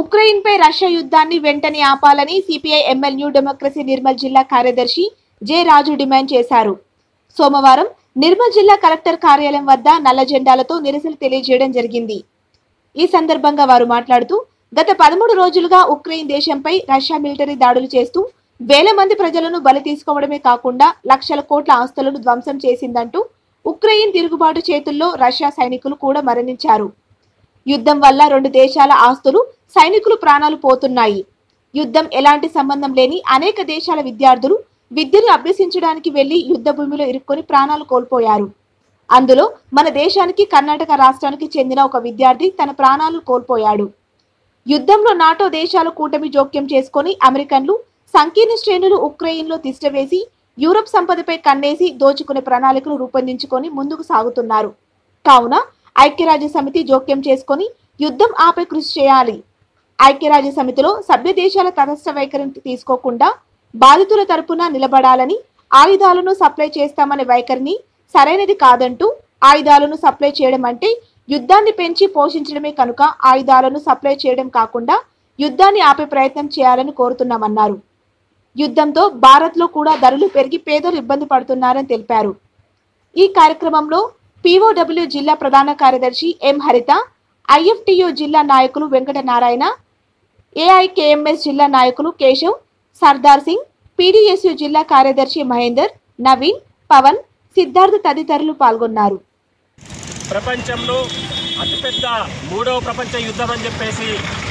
Ukraine పై Russia యుద్ధాన్ని వెంటనే ఆపాలని సిపిఐ ఎంఎల్ న్యూ డెమోక్రసీ నిర్మల్ జిల్లా కార్యదర్శి జె రాజు డిమాండ్ చేశారు సోమవారం నిర్మల్ జిల్లా కలెక్టర్ కార్యాలయం వద్ద నల్ల జెండాలతో నిరసన తెలియజేయడం జరిగింది ఈ సందర్భంగా వారు మాట్లాడుతూ గత పదమూడు రోజులుగా ఉక్రెయిన్ దేశంపై రష్యా మిలిటరీ దాడులు చేస్తూ వేల మంది ప్రజలను బలి తీసుకోవడమే కాకుండా లక్షల కోట్ల ఆస్తులను ధ్వంసం చేసిందంటూ ఉక్రెయిన్ తిరుగుబాటు చేతుల్లో రష్యా సైనికులు కూడా మరణించారు యుద్ధం వల్ల రెండు దేశాల ఆస్తులు సైనికులు ప్రాణాలు పోతున్నాయి యుద్ధం ఎలాంటి సంబంధం లేని అనేక దేశాల విద్యార్థులు విద్యను అభ్యసించడానికి వెళ్లి యుద్ధ భూమిలో ఇరుక్కొని ప్రాణాలు కోల్పోయారు అందులో మన దేశానికి కర్ణాటక రాష్ట్రానికి చెందిన ఒక విద్యార్థి తన ప్రాణాలు కోల్పోయాడు యుద్ధంలో నాటో దేశాలు కూటమి జోక్యం చేసుకొని అమెరికన్లు సంకీర్ణ శ్రేణులు ఉక్రెయిన్లో తిష్టవేసి యూరప్ సంపదపై కన్నేసి దోచుకునే ప్రణాళికలు రూపొందించుకొని ముందుకు సాగుతున్నారు కావున ఐక్యరాజ్య సమితి జోక్యం చేసుకొని యుద్ధం ఆపే కృషి చేయాలి ఐక్యరాజ్య సమితిలో సభ్య దేశాల తటస్థ వైఖరిని తీసుకోకుండా బాధితుల తరపున నిలబడాలని ఆయుధాలను సప్లై చేస్తామనే వైఖరిని సరైనది కాదంటూ ఆయుధాలను సప్లై చేయడం అంటే యుద్ధాన్ని పెంచి పోషించడమే కనుక ఆయుధాలను సప్లై చేయడం కాకుండా యుద్ధాన్ని ఆపే ప్రయత్నం చేయాలని కోరుతున్నామన్నారు యుద్ధంతో భారత్లో కూడా ధరలు పెరిగి పేదలు ఇబ్బంది పడుతున్నారని తెలిపారు ఈ కార్యక్రమంలో పీఓడబ్ల్యూ జిల్లా ప్రధాన కార్యదర్శి ఎం హరిత ఐఎఫ్టియు జిల్లా నాయకులు వెంకట నారాయణ ఏఐకేఎంఎస్ జిల్లా నాయకులు కేశవ్ సర్దార్ సింగ్ పీడీఎస్యు జిల్లా కార్యదర్శి మహేందర్ నవీన్ పవన్ సిద్ధార్థ్ తదితరులు పాల్గొన్నారు ప్రపంచంలో అతిపెద్ద మూడవ ప్రపంచ యుద్ధం అని చెప్పేసి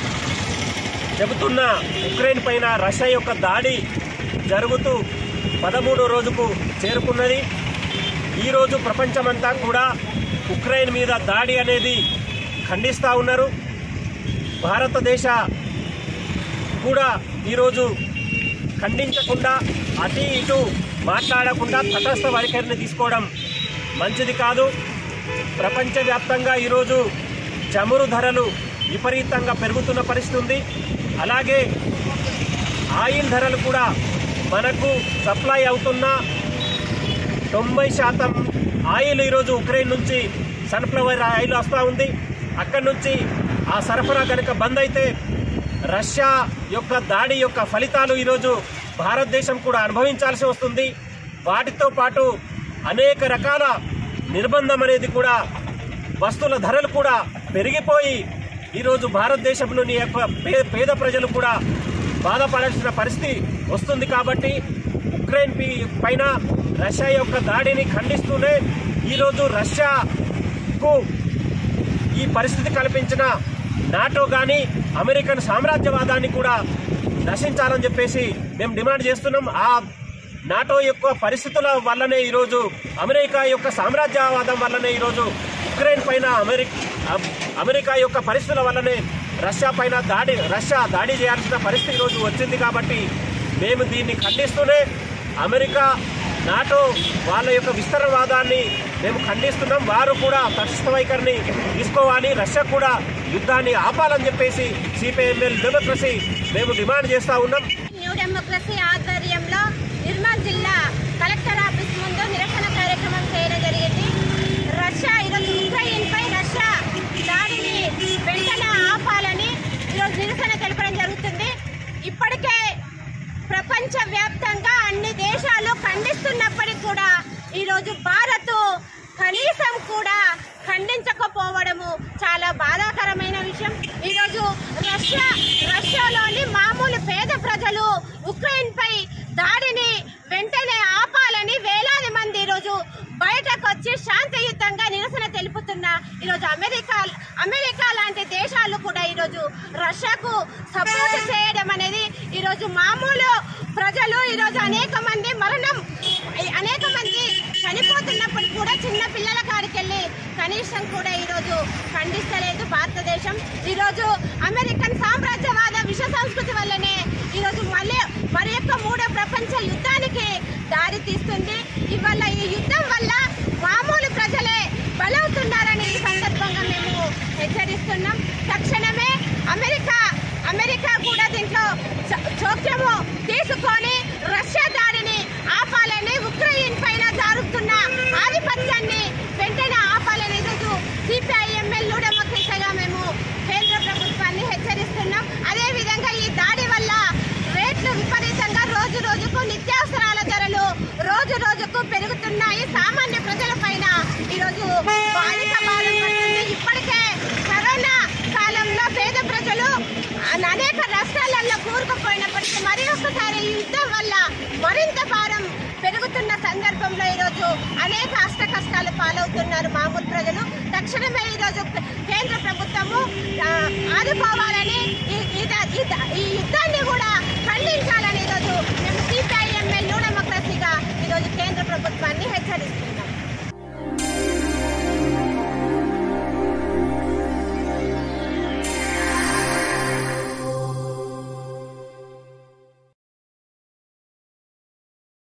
చెబుతున్న ఉక్రెయిన్ పైన రష్యా యొక్క దాడి జరుగుతూ పదమూడో రోజుకు చేరుకున్నది ఈరోజు ప్రపంచమంతా కూడా ఉక్రెయిన్ మీద దాడి అనేది ఖండిస్తూ ఉన్నారు భారతదేశ కూడా ఈరోజు ఖండించకుండా అటు ఇటు మాట్లాడకుండా తటస్థ వైఖరిని తీసుకోవడం మంచిది కాదు ప్రపంచవ్యాప్తంగా ఈరోజు చమురు ధరలు విపరీతంగా పెరుగుతున్న పరిస్థితి ఉంది అలాగే ఆయిల్ ధరలు కూడా మనకు సప్లై అవుతున్న తొంభై శాతం ఆయిల్ ఈరోజు ఉక్రెయిన్ నుంచి సన్ఫ్లవర్ ఆయిల్ వస్తూ ఉంది అక్కడి నుంచి ఆ సరఫరా కనుక బంద్ అయితే రష్యా యొక్క దాడి యొక్క ఫలితాలు ఈరోజు భారతదేశం కూడా అనుభవించాల్సి వస్తుంది వాటితో పాటు అనేక రకాల నిర్బంధం అనేది కూడా వస్తువుల ధరలు కూడా పెరిగిపోయి ఈరోజు భారతదేశంలోని యొక్క పే- పేద ప్రజలు కూడా బాధపడాల్సిన పరిస్థితి వస్తుంది కాబట్టి ఉక్రెయిన్ పి- పైన రష్యా యొక్క దాడిని ఖండిస్తూనే ఈరోజు రష్యాకు ఈ పరిస్థితి కల్పించిన నాటో కానీ అమెరికన్ సామ్రాజ్యవాదాన్ని కూడా నశించాలని చెప్పేసి మేము డిమాండ్ చేస్తున్నాం ఆ నాటో యొక్క పరిస్థితుల వల్లనే ఈరోజు అమెరికా యొక్క సామ్రాజ్యవాదం వల్లనే ఈరోజు ఉక్రెయిన్ పైన అమెరికా అమెరికా యొక్క పరిస్థితుల వల్లనే రష్యా పైన దాడి రష్యా దాడి చేయాల్సిన పరిస్థితి ఈరోజు వచ్చింది కాబట్టి మేము దీన్ని ఖండిస్తూనే అమెరికా నాటో వాళ్ళ యొక్క విస్తరణవాదాన్ని మేము ఖండిస్తున్నాం వారు కూడా తటస్థ వైఖరిని తీసుకోవాలి రష్యా కూడా యుద్ధాన్ని ఆపాలని చెప్పేసి సిపిఎంఎల్ డెమోక్రసీ మేము డిమాండ్ చేస్తా ఉన్నాం న్యూ డెమోక్రసీ ఆధ్వర్యంలో నిర్మల్ జిల్లా కలెక్టర్ ఆఫీస్ ముందు నిరసన కార్యక్రమం చేయడం జరిగింది రష్యా ఈరోజు ఉక్రెయిన్ పై రష్యా దాడిని వెంటనే ఆపాలని ఈరోజు నిరసన తెలపడం జరుగుతుంది ఇప్పటికే ప్రపంచ వ్యాప్తంగా అన్ని దేశాలు ఖండిస్తున్నప్పటికీ కూడా ఈరోజు భారత్ కనీసం కూడా ఖండించకపోవడము చాలా బాధాకరమైన విషయం ఈరోజు రష్యా రష్యాలోని మామూలు పేద ప్రజలు ఉక్రెయిన్ పై దాడిని వెంటనే ఆపాలని వేలాది మంది ఈరోజు బయటకు వచ్చి శాంతియుతంగా నిరసన తెలుపుతున్న ఈరోజు అమెరికా అమెరికా లాంటి దేశాలు కూడా ఈరోజు రష్యాకు సపోర్ట్ చేయడం అనేది ఈరోజు మామూలు ప్రజలు ఈరోజు అనేక మంది మరణం అనేక మంది చనిపోతున్నప్పుడు కూడా చిన్న పిల్లల కాడికెళ్ళి కనీసం కూడా ఈరోజు ఖండిస్తలేదు భారతదేశం ఈరోజు అమెరికన్ సామ్రాజ్యవాద విష సంస్కృతి వల్లనే ఈరోజు మళ్ళీ మరి యొక్క మూడో ప్రపంచ యుద్ధానికి దారి తీస్తుంది ఇవాళ ఈ యుద్ధం వల్ల మామూలు ప్రజలే బలవుతున్నారని ఈ సందర్భంగా మేము హెచ్చరిస్తున్నాం తక్షణమే అమెరికా అమెరికా కూడా దీంట్లో చ- జోక్యము తీసుకొని రష్యా దాడిని ఆపాలని ఉక్రెయిన్ పైన జరుగుతున్న ఆధిపత్యాన్ని వెంటనే ఆపాలని ఈరోజు సిపిఐఎంఎల్ డెమోక్రసీగా మేము కేంద్ర ప్రభుత్వాన్ని హెచ్చరిస్తున్నాం చేయలేకపోయినప్పటికీ మరి ఒక్కసారి ఈ యుద్ధం వల్ల మరింత భారం పెరుగుతున్న సందర్భంలో ఈరోజు అనేక అష్ట కష్టాలు పాలవుతున్నారు మామూలు ప్రజలు తక్షణమే ఈరోజు కేంద్ర ప్రభుత్వము ఆ, ఆదుకోవాలని